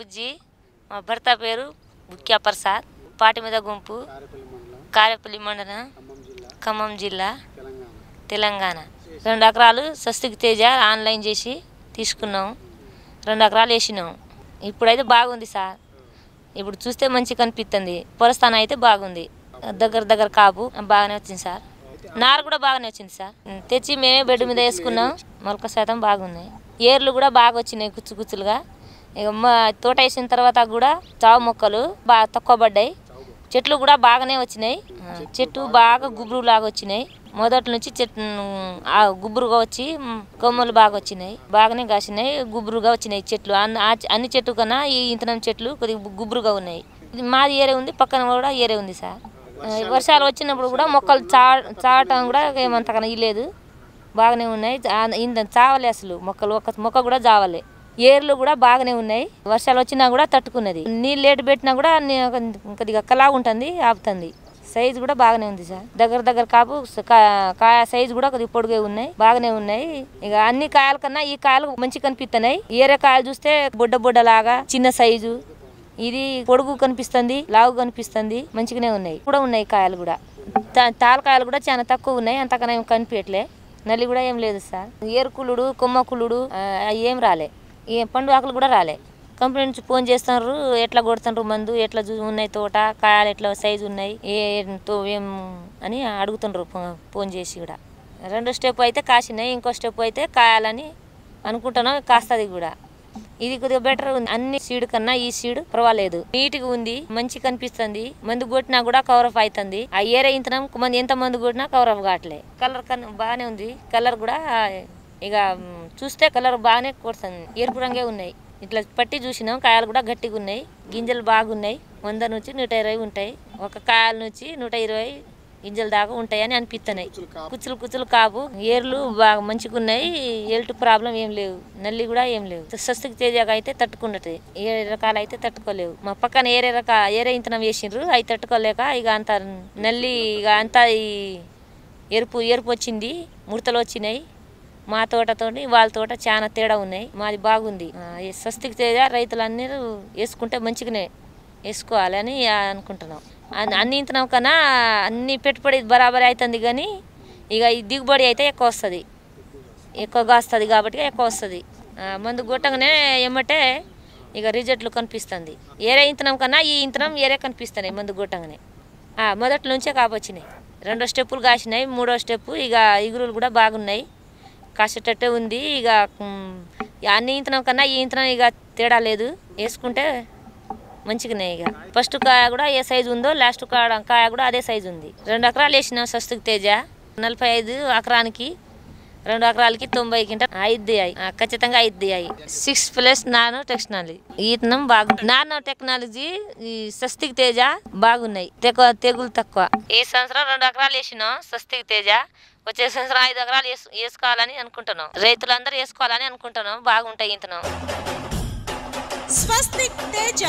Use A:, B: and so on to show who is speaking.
A: బుజ్జి మా భర్త పేరు బుక్యా ప్రసాద్ పాటి మీద గుంపు కారేపల్లి మండలం ఖమ్మం జిల్లా తెలంగాణ రెండు ఎకరాలు స్వస్తికి తేజ ఆన్లైన్ చేసి తీసుకున్నాం రెండు ఎకరాలు వేసినాం ఇప్పుడైతే బాగుంది సార్ ఇప్పుడు చూస్తే మంచిగా కనిపిస్తుంది పొలస్థానం అయితే బాగుంది దగ్గర దగ్గర కాపు బాగానే వచ్చింది సార్ నారు కూడా బాగానే వచ్చింది సార్ తెచ్చి మేమే బెడ్ మీద వేసుకున్నాం మొలక శాతం బాగున్నాయి ఏర్లు కూడా బాగా వచ్చినాయి కుచ్చు కుచ్చులుగా ఇక మా తోట వేసిన తర్వాత కూడా చావు మొక్కలు బాగా తక్కువ పడ్డాయి చెట్లు కూడా బాగానే వచ్చినాయి ఆ, చెట్టు బాగా గుబురు లాగా వచ్చినాయి మొదటి నుంచి చెట్టు ఆ గుబురుగా వచ్చి మ్, కొమ్మలు బాగా వచ్చినాయి బాగానే కాసినాయి గుబురుగా వచ్చినాయి చెట్లు అన్ని ఆ చె- అన్ని చెట్టు కన్నా ఈ ఇంతనం చెట్లు కొద్దిగా గుబురుగా ఉన్నాయి ఇది మాది ఏరే ఉంది పక్కన కూడా ఏరే ఉంది సార్ ఆ, వర్షాలు వచ్చినప్పుడు కూడా మొక్కలు చా చావటం కూడా ఏమంతకన్నా ఇలేదు బాగానే ఉన్నాయి ఆ- ఇంత చావలే అసలు మొక్కలు ఒక మొక్క కూడా చావలే ఏర్లు కూడా బాగానే ఉన్నాయి వర్షాలు వచ్చినా కూడా తట్టుకున్నది నీళ్ళు లేటు పెట్టినా కూడా నీ- కొద్దిగా కలా ఉంటుంది ఆపుతుంది సైజు కూడా బాగానే ఉంది సార్ దగ్గర దగ్గర కాపు స- కా- కాయ సైజు కూడా కొద్దిగా పొడుగే ఉన్నాయి బాగానే ఉన్నాయి ఇక అన్ని కాయల కన్నా ఈ కాయలు మంచి కనిపిస్తున్నాయి ఏరే కాయలు చూస్తే బుడ్డ బుడ్డ లాగా చిన్న సైజు ఇది పొడుగు కనిపిస్తుంది లావు కనిపిస్తుంది మంచిగానే ఉన్నాయి కూడా ఉన్నాయి కాయలు కూడా తా- తాలకాయలు కూడా చాలా తక్కువ ఉన్నాయి అంతకన్నా ఏం కనిపించట్లే నల్లి కూడా ఏం లేదు సార్ ఏరుకులుడు కొమ్మకులుడు ఆ, అవి ఏం రాలే ఏ పండు ఆకులు కూడా రాలే కంపెనీ నుంచి ఫోన్ చేస్తున్నారు ఎట్లా కొడుతున్నారు మందు ఎట్లా చూ- ఉన్నాయి తోట కాయలు ఎట్లా సైజు ఉన్నాయి ఏ తో- ఏం అని అడుగుతుండ్రు ఫో- ఫోన్ చేసి కూడా రెండో స్టెప్ అయితే కాసినాయి ఇంకో స్టెప్ అయితే కాయాలని అనుకుంటున్నాం కాస్తుంది కూడా ఇది కొద్దిగా బెటర్ ఉంది అన్ని సీడ్ కన్నా ఈ సీడ్ పర్వాలేదు నీట్ గా ఉంది మంచి కనిపిస్తుంది మందు కొట్టినా కూడా కవర్ అప్ అవుతుంది ఆ ఏరే ఇంతనం మంది ఎంత మందు కొట్టినా కవర్ అప్ కావట్లే కలర్ కన్నా బాగానే ఉంది కలర్ కూడా ఇక మ్, చూస్తే కలర్ బాగానే కొడుతుంది ఎరుపు రంగే ఉన్నాయి ఇట్లా పట్టి చూసినాం కాయలు కూడా గట్టిగా ఉన్నాయి గింజలు బాగున్నాయి వంద నుంచి నూట ఇరవై ఉంటాయి ఒక కాయల నుంచి నూట ఇరవై గింజలు దాకా ఉంటాయని అనిపిస్తున్నాయి కుచ్చులు కుచ్చులు కాపు ఏర్లు బాగా మంచిగా ఉన్నాయి ఎల్టు ప్రాబ్లం ఏం లేవు నల్లి కూడా ఏం లేవు స్వస్తికి తేజాగా అయితే తట్టుకున్నట్టు ఏ రకాలు అయితే తట్టుకోలేవు మా పక్కన ఏరే రక ఏరే ఇంతనం వేసిండ్రు అవి తట్టుకోలేక ఇక అంత నల్లి ఇక అంతా ఈ ఎరుపు ఎరుపు వచ్చింది ముడతలు వచ్చినాయి మా తోటతోటి వాళ్ళ తోట చాలా తేడా ఉన్నాయి మాది బాగుంది ఆ, ఈ స్వస్తికి తేజ రైతులందరూ వేసుకుంటే మంచిగానే వేసుకోవాలని అనుకుంటున్నాం అన్- అన్ని ఇంతనం కన్నా అన్ని పెట్టుబడి బరాబరి అవుతుంది కానీ ఇక ఈ దిగుబడి అయితే ఎక్కువ వస్తుంది ఎక్కువగా వస్తుంది కాబట్టి ఎక్కువ వస్తుంది మందు కొట్టగానే ఏమంటే ఇక రిజల్ట్లు కనిపిస్తుంది ఏరే ఇంతనం కన్నా ఈ ఇంతనం ఏరే కనిపిస్తున్నాయి మందు కొట్టగానే ఆ, మొదటి నుంచే కాపొచ్చినాయి రెండో స్టెప్పులు కాసినాయి మూడో స్టెప్పు ఇక ఇగురులు కూడా బాగున్నాయి కాసేటట్టే ఉంది ఇక ఉమ్, ఈ అన్ని ఇంతనం కన్నా ఈ ఇంతనం ఇక తేడా లేదు వేసుకుంటే మంచిగానే ఇక ఫస్ట్ కాయ కూడా ఏ సైజు ఉందో లాస్ట్ కాయ కాయ కూడా అదే సైజు ఉంది రెండు ఎకరాలు వేసిన సస్తుకు తేజ నలభై ఐదు ఎకరానికి రెండు ఎకరాలకి తొంభై కింట ఐదు అయ్యి ఖచ్చితంగా ఐదు అయ్యి సిక్స్ ప్లస్ నానో టెక్నాలజీ ఈతనం బాగుంది నానో టెక్నాలజీ ఈ స్వస్తికి తేజ బాగున్నాయి తెగ తెగులు తక్కువ ఈ సంవత్సరం రెండు ఎకరాలు వేసినాం స్వస్తికి తేజ వచ్చే సంవత్సరం ఐదు ఎకరాలు వేసు వేసుకోవాలని అనుకుంటున్నాం రైతులందరూ వేసుకోవాలని అనుకుంటున్నాం బాగుంటాయి ఈతనం
B: స్వస్తిక్ తేజ